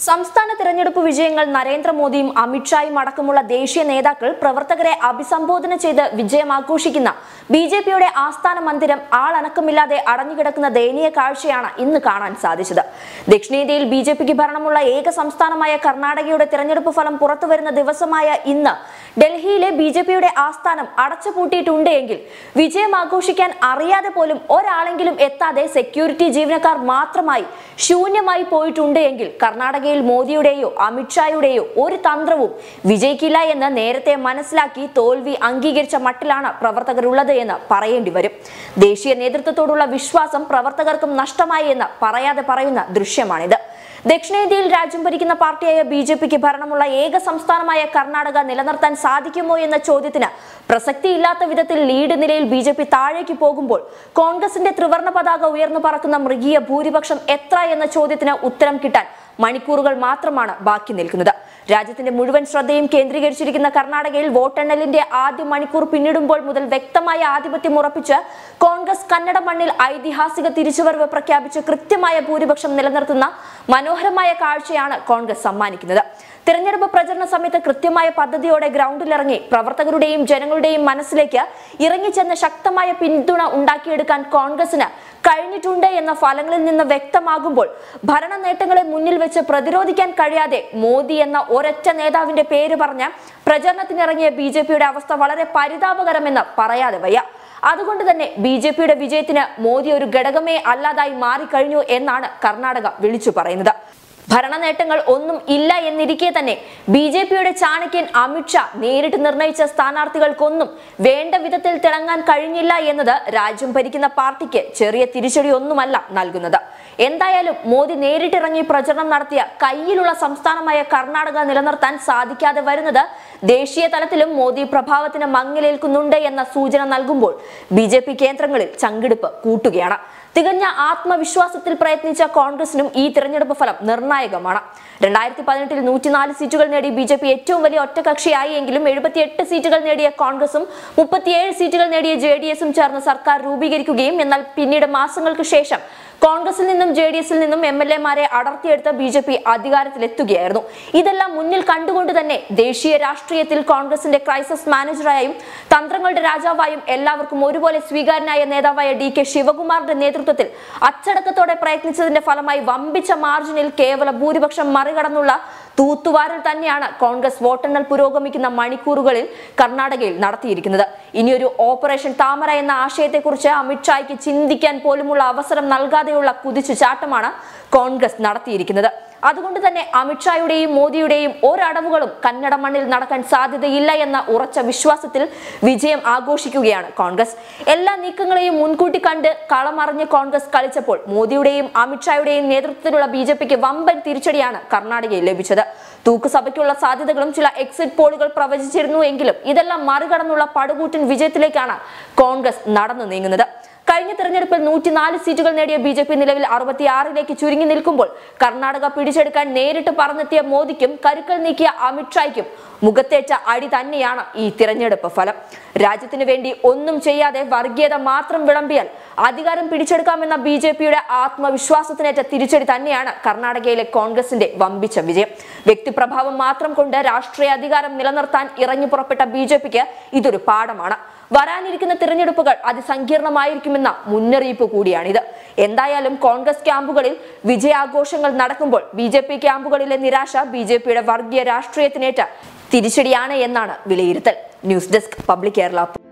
സംസ്ഥാന തിരഞ്ഞെടുപ്പ് വിജയങ്ങൾ നരേന്ദ്രമോദിയും അമിത്ഷായും അടക്കമുള്ള ദേശീയ നേതാക്കൾ പ്രവർത്തകരെ അഭിസംബോധന ചെയ്ത് വിജയം ആഘോഷിക്കുന്ന ബി ജെ പിയുടെ ആസ്ഥാന മന്ദിരം ആളനക്കമില്ലാതെ അടഞ്ഞുകിടക്കുന്ന ദയനീയ കാഴ്ചയാണ് ഇന്ന് കാണാൻ സാധിച്ചത് ദക്ഷിണേന്ത്യയിൽ ബി ജെ പിക്ക് ഭരണമുള്ള ഏക സംസ്ഥാനമായ കർണാടകയുടെ തിരഞ്ഞെടുപ്പ് ഫലം പുറത്തുവരുന്ന ദിവസമായ ഇന്ന് ഡൽഹിയിലെ ബി ജെ പിയുടെ ആസ്ഥാനം അടച്ചുപൂട്ടിയിട്ടുണ്ട് എങ്കിൽ വിജയം ആഘോഷിക്കാൻ അറിയാതെ പോലും ഒരാളെങ്കിലും എത്താതെ സെക്യൂരിറ്റി ജീവനക്കാർ മാത്രമായി ശൂന്യമായി പോയിട്ടുണ്ട് എങ്കിൽ കർണാടകയിൽ മോദിയുടെയോ അമിത്ഷായുടെയോ ഒരു തന്ത്രവും വിജയിക്കില്ല എന്ന് നേരത്തെ മനസ്സിലാക്കി തോൽവി അംഗീകരിച്ച മട്ടിലാണ് പ്രവർത്തകരുള്ളത് എന്ന് പറയേണ്ടി വരും ദേശീയ നേതൃത്വത്തോടുള്ള വിശ്വാസം പ്രവർത്തകർക്കും നഷ്ടമായി എന്ന് പറയാതെ പറയുന്ന ദൃശ്യമാണിത് ദക്ഷിണേന്ത്യയിൽ രാജ്യം ഭരിക്കുന്ന പാർട്ടിയായ ബി ജെ പിക്ക് ഭരണമുള്ള ഏക സംസ്ഥാനമായ കർണാടക നിലനിർത്താൻ സാധിക്കുമോ എന്ന ചോദ്യത്തിന് പ്രസക്തിയില്ലാത്ത വിധത്തിൽ ലീഡ് നിലയിൽ ബി ജെ പി താഴേക്ക് പോകുമ്പോൾ കോൺഗ്രസിന്റെ ത്രിവർണ പതാക ഉയർന്നു പറക്കുന്ന മൃഗീയ ഭൂരിപക്ഷം എത്ര എന്ന ചോദ്യത്തിന് ഉത്തരം കിട്ടാൻ മണിക്കൂറുകൾ മാത്രമാണ് ബാക്കി നിൽക്കുന്നത് രാജ്യത്തിന്റെ മുഴുവൻ ശ്രദ്ധയും കേന്ദ്രീകരിച്ചിരിക്കുന്ന കർണാടകയിൽ വോട്ടെണ്ണലിന്റെ ആദ്യ മണിക്കൂർ പിന്നിടുമ്പോൾ മുതൽ വ്യക്തമായ ആധിപത്യം ഉറപ്പിച്ച് കോൺഗ്രസ് കന്നഡ മണ്ണിൽ ഐതിഹാസിക തിരിച്ചുവരവ് പ്രഖ്യാപിച്ച് കൃത്യമായ ഭൂരിപക്ഷം നിലനിർത്തുന്ന മനോഹരമായ കാഴ്ചയാണ് കോൺഗ്രസ് സമ്മാനിക്കുന്നത് തിരഞ്ഞെടുപ്പ് പ്രചരണ സമയത്ത് കൃത്യമായ പദ്ധതിയോടെ ഗ്രൗണ്ടിലിറങ്ങി പ്രവർത്തകരുടെയും ജനങ്ങളുടെയും മനസ്സിലേക്ക് ഇറങ്ങിച്ചെന്ന് ശക്തമായ പിന്തുണ ഉണ്ടാക്കിയെടുക്കാൻ കോൺഗ്രസിന് കഴിഞ്ഞിട്ടുണ്ട് എന്ന ഫലങ്ങളിൽ നിന്ന് വ്യക്തമാകുമ്പോൾ ഭരണ നേട്ടങ്ങളെ മുന്നിൽ വെച്ച് പ്രതിരോധിക്കാൻ കഴിയാതെ മോദി എന്ന ഒരൊറ്റ നേതാവിന്റെ പേര് പറഞ്ഞ് പ്രചരണത്തിനിറങ്ങിയ ബി ജെ പിയുടെ അവസ്ഥ വളരെ പരിതാപകരമെന്ന് പറയാതെ വയ്യ അതുകൊണ്ട് തന്നെ ബി ജെ പിയുടെ വിജയത്തിന് മോദി ഒരു ഘടകമേ അല്ലാതായി മാറിക്കഴിഞ്ഞു എന്നാണ് കർണാടക വിളിച്ചു പറയുന്നത് ഭരണ നേട്ടങ്ങൾ ഒന്നും ഇല്ല എന്നിരിക്കെ തന്നെ ബി ജെ പിയുടെ ചാണക്യൻ അമിത്ഷാ നേരിട്ട് നിർണയിച്ച സ്ഥാനാർത്ഥികൾക്കൊന്നും വേണ്ട വിധത്തിൽ തിളങ്ങാൻ കഴിഞ്ഞില്ല എന്നത് രാജ്യം ഭരിക്കുന്ന പാർട്ടിക്ക് ചെറിയ തിരിച്ചടി ഒന്നുമല്ല നൽകുന്നത് എന്തായാലും മോദി നേരിട്ടിറങ്ങി പ്രചരണം നടത്തിയ കയ്യിലുള്ള സംസ്ഥാനമായ കർണാടക നിലനിർത്താൻ സാധിക്കാതെ വരുന്നത് ദേശീയ തലത്തിലും മോദി പ്രഭാവത്തിന് മങ്ങലേൽക്കുന്നുണ്ട് എന്ന സൂചന നൽകുമ്പോൾ ബി കേന്ദ്രങ്ങളിൽ ചങ്കിടിപ്പ് കൂട്ടുകയാണ് തികഞ്ഞ ആത്മവിശ്വാസത്തിൽ പ്രയത്നിച്ച കോൺഗ്രസിനും ഈ തിരഞ്ഞെടുപ്പ് ഫലം നിർണായകമാണ് രണ്ടായിരത്തി പതിനെട്ടിൽ നൂറ്റിനാല് സീറ്റുകൾ നേടി ബി ജെ പി ഏറ്റവും വലിയ ഒറ്റകക്ഷിയായി എങ്കിലും എഴുപത്തിയെട്ട് സീറ്റുകൾ നേടിയ കോൺഗ്രസും മുപ്പത്തിയേഴ് സീറ്റുകൾ നേടിയ ജെ ഡി എസും ചേർന്ന് സർക്കാർ രൂപീകരിക്കുകയും എന്നാൽ പിന്നീട് മാസങ്ങൾക്ക് ശേഷം കോൺഗ്രസിൽ നിന്നും ജെ ഡി എസിൽ നിന്നും എം എൽ എമാരെ അടർത്തിയെടുത്ത ബി ജെ പി അധികാരത്തിലെത്തുകയായിരുന്നു ഇതെല്ലാം മുന്നിൽ കണ്ടുകൊണ്ട് തന്നെ ദേശീയ രാഷ്ട്രീയത്തിൽ കോൺഗ്രസിന്റെ ക്രൈസിസ് മാനേജറായും തന്ത്രങ്ങളുടെ രാജാവായും എല്ലാവർക്കും ഒരുപോലെ സ്വീകാര്യനായ നേതാവായ ഡി കെ ശിവകുമാറിന്റെ നേതൃത്വത്തിൽ അച്ചടക്കത്തോടെ പ്രയത്നിച്ചതിന്റെ ഫലമായി വമ്പിച്ച മാർജിനിൽ കേവല ഭൂരിപക്ഷം മറികടന്നുള്ള തൂത്തുവാരൽ തന്നെയാണ് കോൺഗ്രസ് വോട്ടെണ്ണൽ പുരോഗമിക്കുന്ന മണിക്കൂറുകളിൽ കർണാടകയിൽ നടത്തിയിരിക്കുന്നത് ഇനിയൊരു ഓപ്പറേഷൻ താമര എന്ന ആശയത്തെക്കുറിച്ച് അമിത്ഷായ്ക്ക് ചിന്തിക്കാൻ പോലുമുള്ള അവസരം നൽകാതെയുള്ള കുതിച്ചുചാട്ടമാണ് കോൺഗ്രസ് നടത്തിയിരിക്കുന്നത് അതുകൊണ്ട് തന്നെ അമിത്ഷായുടെയും മോദിയുടെയും ഒരടവുകളും കന്നഡ മണ്ണിൽ നടക്കാൻ സാധ്യതയില്ല എന്ന ഉറച്ച വിശ്വാസത്തിൽ വിജയം ആഘോഷിക്കുകയാണ് കോൺഗ്രസ് എല്ലാ നീക്കങ്ങളെയും മുൻകൂട്ടി കണ്ട് കളമറിഞ്ഞ് കോൺഗ്രസ് കളിച്ചപ്പോൾ മോദിയുടെയും അമിത്ഷായുടെയും നേതൃത്വത്തിലുള്ള ബി ജെ പിക്ക് വമ്പൻ തിരിച്ചടിയാണ് കർണാടകയിൽ ലഭിച്ചത് തൂക്കുസഭയ്ക്കുള്ള സാധ്യതകളും ചില എക്സിറ്റ് പോളുകൾ പ്രവചിച്ചിരുന്നു എങ്കിലും ഇതെല്ലാം മറികടന്നുള്ള പടുകൂറ്റൻ വിജയത്തിലേക്കാണ് കോൺഗ്രസ് നടന്നു നീങ്ങുന്നത് കഴിഞ്ഞ തെരഞ്ഞെടുപ്പിൽ നൂറ്റിനാല് സീറ്റുകൾ നേടിയ ബി ജെ പി നിലവിൽ അറുപത്തിയാറിലേക്ക് ചുരുങ്ങി നിൽക്കുമ്പോൾ കർണാടക പിടിച്ചെടുക്കാൻ നേരിട്ട് പറന്നെത്തിയ മോദിക്കും കരുക്കൾ നീക്കിയ അമിത്ഷായ്ക്കും മുഖത്തേറ്റ അടി തന്നെയാണ് ഈ തിരഞ്ഞെടുപ്പ് ഫലം രാജ്യത്തിന് വേണ്ടി ഒന്നും ചെയ്യാതെ വർഗീയത മാത്രം വിളമ്പിയാൽ അധികാരം പിടിച്ചെടുക്കാമെന്ന ബി ജെ പിയുടെ ആത്മവിശ്വാസത്തിനേറ്റ തിരിച്ചടി തന്നെയാണ് കർണാടകയിലെ കോൺഗ്രസിന്റെ വമ്പിച്ച വിജയം വ്യക്തിപ്രഭാവം മാത്രം കൊണ്ട് രാഷ്ട്രീയ അധികാരം നിലനിർത്താൻ ഇറങ്ങി പുറപ്പെട്ട ബി ജെ പിക്ക് ഇതൊരു പാഠമാണ് വരാനിരിക്കുന്ന തിരഞ്ഞെടുപ്പുകൾ അതിസങ്കീർണമായിരിക്കുമെന്ന മുന്നറിയിപ്പ് കൂടിയാണിത് എന്തായാലും കോൺഗ്രസ് ക്യാമ്പുകളിൽ വിജയാഘോഷങ്ങൾ നടക്കുമ്പോൾ ബി ജെ പി ക്യാമ്പുകളിലെ നിരാശ ബി ജെ പിയുടെ വർഗീയ രാഷ്ട്രീയത്തിനേറ്റ തിരിച്ചടിയാണ് എന്നാണ് വിലയിരുത്തൽ ന്യൂസ് ഡെസ്ക് പബ്ലിക് കേരള